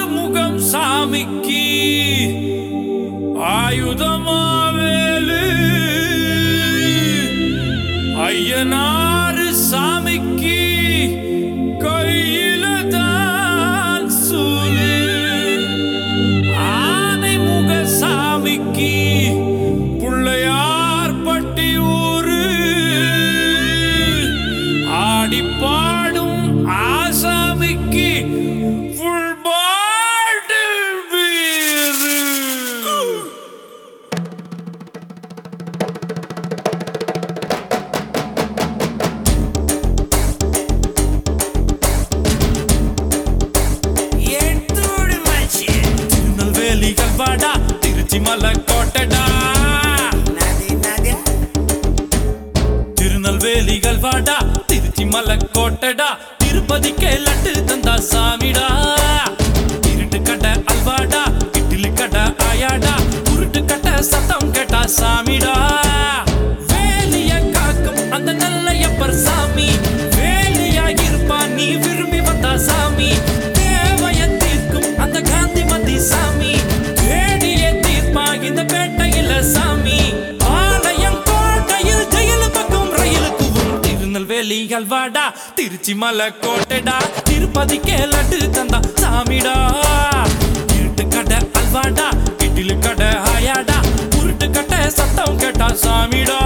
முகம் சாமிக்கு ஆயுதமாவேலு ஐயனாறு சாமிக்கு கையில தான் சூலு ஆனை முக சாமிக்கு புள்ளையார் பட்டி ஊரு ஆடி பாடும் ஆசாமிக்கு ஃபுல் பாட்டில் பீரு திருநெல்வேலிகள் வாடா திருச்சி மலை கோட்டடா திருநெல்வேலிகள் வாடா திருச்சி மலை கோட்டடா திருப்பதிக்கே லட்டு தந்தா சாமிடா இருட்டு கடை அல்வாடா இட்லி கடை ஆயாடா உருட்டு கடை சத்தம் கேட்டா சாமிடா வேலிய காக்கும் அந்த நல்லையப்பர் சாமி வேலியா இருப்பா நீ விரும்பி வந்தா சாமி தேவைய தீர்க்கும் அந்த காந்தி மதி சாமி வேடிய தீர்ப்பா இந்த பேட்டையில சாமி ஆலயம் கோட்டையில் ஜெயில் பக்கம் ரயிலுக்குவும் திருநெல்வேலி அல்வாடா திருச்சி மலை கோட்டைடா திருப்பதிக்கே லட்டு தந்தா சாமிடா இருட்டு கடை அல்வாடா இட்லி கடை ஆயாடா உருட்டு கடை சத்தம் கேட்டா சாமிடா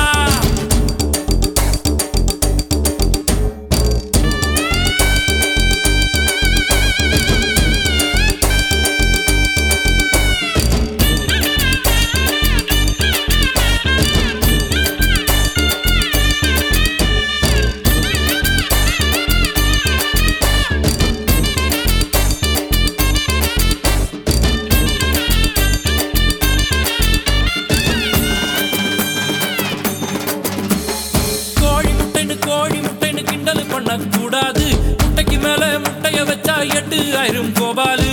கோழி முட்டைன்னு கோழி முட்டைன்னு கிண்டல் பண்ண கூடாது முட்டைக்கு மேல முட்டைய வச்சா எட்டு ஆயிரம் கோபாலு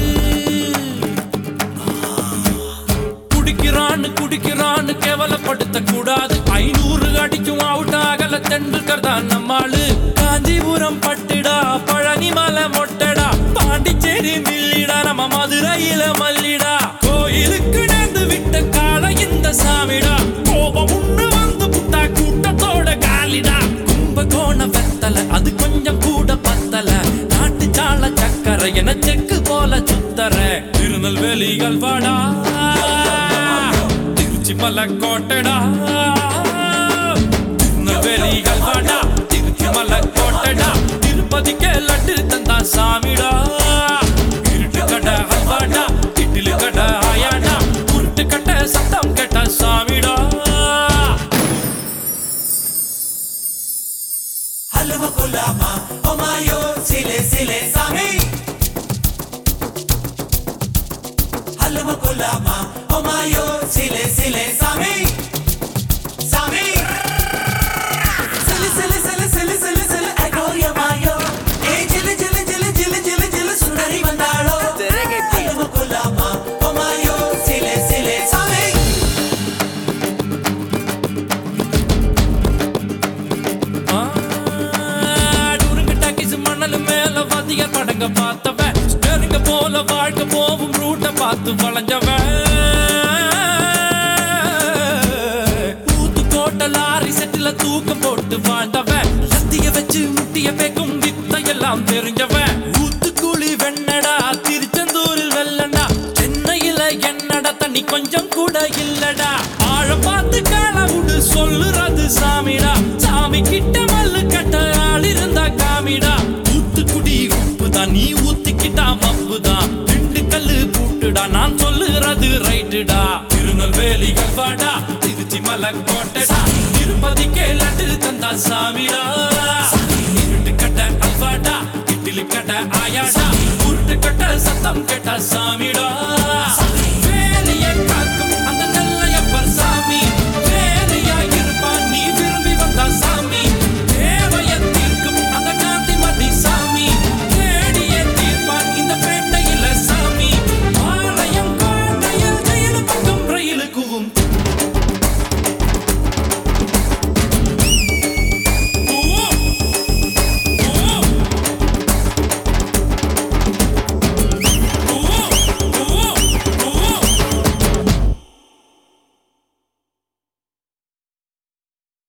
குடிக்கிறான்னு குடிக்கிறான்னு கேவலப்படுத்த கூடாது ஐநூறு அடிக்கும் அவுட் ஆகல தெண்டுல்கர் தான் நம்மாளு காஞ்சிபுரம் பட்டுடா பழனி மலை மொட்டடா பாண்டிச்சேரி மில்லிடா நம்ம மதுரையில மல்லிடா கோயிலுக்கு நேர்ந்து விட்ட கால இந்த சாமிடா கோபம் உண்டு வந்து புட்டா கூட்டத்தோட காலிடா கும்பகோண வெத்தல அது கொஞ்சம் கூட பத்தல நாட்டு சால சக்கரை என செக்கு போல சுத்தர திருநெல்வேலிகள் வாடா திருச்சி மலை கோட்டடா திருநெல்வேலிகள் வாடா திருச்சி மலை கோட்டடா திருப்பதிக்கே லட்டு தந்தா சாமிடா இருட்டு கடை அல்வாடா இட்லி கடை ஆயாடா உருட்டு கட்ட சத்தம் கேட்ட சாமிடா ಹಲವು ಗುಲಾಮ ಒಮಾಯೋ ಸಿಲೆ ಸಿಲೆ ಸಾಮಿ ಹಲವು ಗುಲಾಮ ಒಮಾಯೋ ಸಿಲೆ ಸಿಲೆ ಸಾಮಿ ಸಾಮಿ ಸಿಲೆ ಸಿಲೆ ಸಿಲೆ ಸಿಲೆ ಸಿಲೆ ಸಿಲೆ ಅಗೋಯ ಮಾಯೋ ಏ ಜಿಲೆ ಜಿಲೆ ಜಿಲೆ ಜಿಲೆ ಜಿಲೆ ಜಿಲೆ ಸುಂದರಿ ಬಂದಾಳೋ ಹಲವು ಗುಲಾಮ ಒಮಾಯೋ ಸಿಲೆ ಸಿಲೆ ಸಾಮಿ டூருங்க டாக்கிஸ் மணல் மேல வதிய படங்க பார்த்தவன் ஸ்டேரிங்க போல வாழ்க்கை போகும் ரூட்டை பார்த்து வளைஞ்சவன் ஊத்து கோட்டை லாரி செட்டில தூக்கம் போட்டு வாழ்ந்தவன் லத்திய வச்சு முட்டிய பேக்கும் வித்தையெல்லாம் தெரிஞ்சவன் ஊத்துக்குழி வெண்ணடா திருச்செந்தூரில் வெள்ளடா சென்னையில என்னடா தண்ணி கொஞ்சம் கூட இல்லடா ஆழ பார்த்து கால விடு சொல்லுறது சாமிடா சாமி கிட்ட மல்லு கட்ட ஆள் இருந்தா காமிடா ஊத்துக்குடி உப்புதான் நீ ஊத்திக்கிட்டா மப்புதான் ரெண்டு கல்லு கூட்டுடா நான் சொல்லுறது ரைட்டுடா திருநெல்வேலிகள் வாடா திருச்சி மலை கோட்டைடா திருப்பதிக்கே லட்டு தந்தா சாமிடா இருட்டு கட்ட அல்வாடா இட்லி கட்ட ஆயாடா உருட்டு கட்ட சத்தம் கேட்டா சாமிடா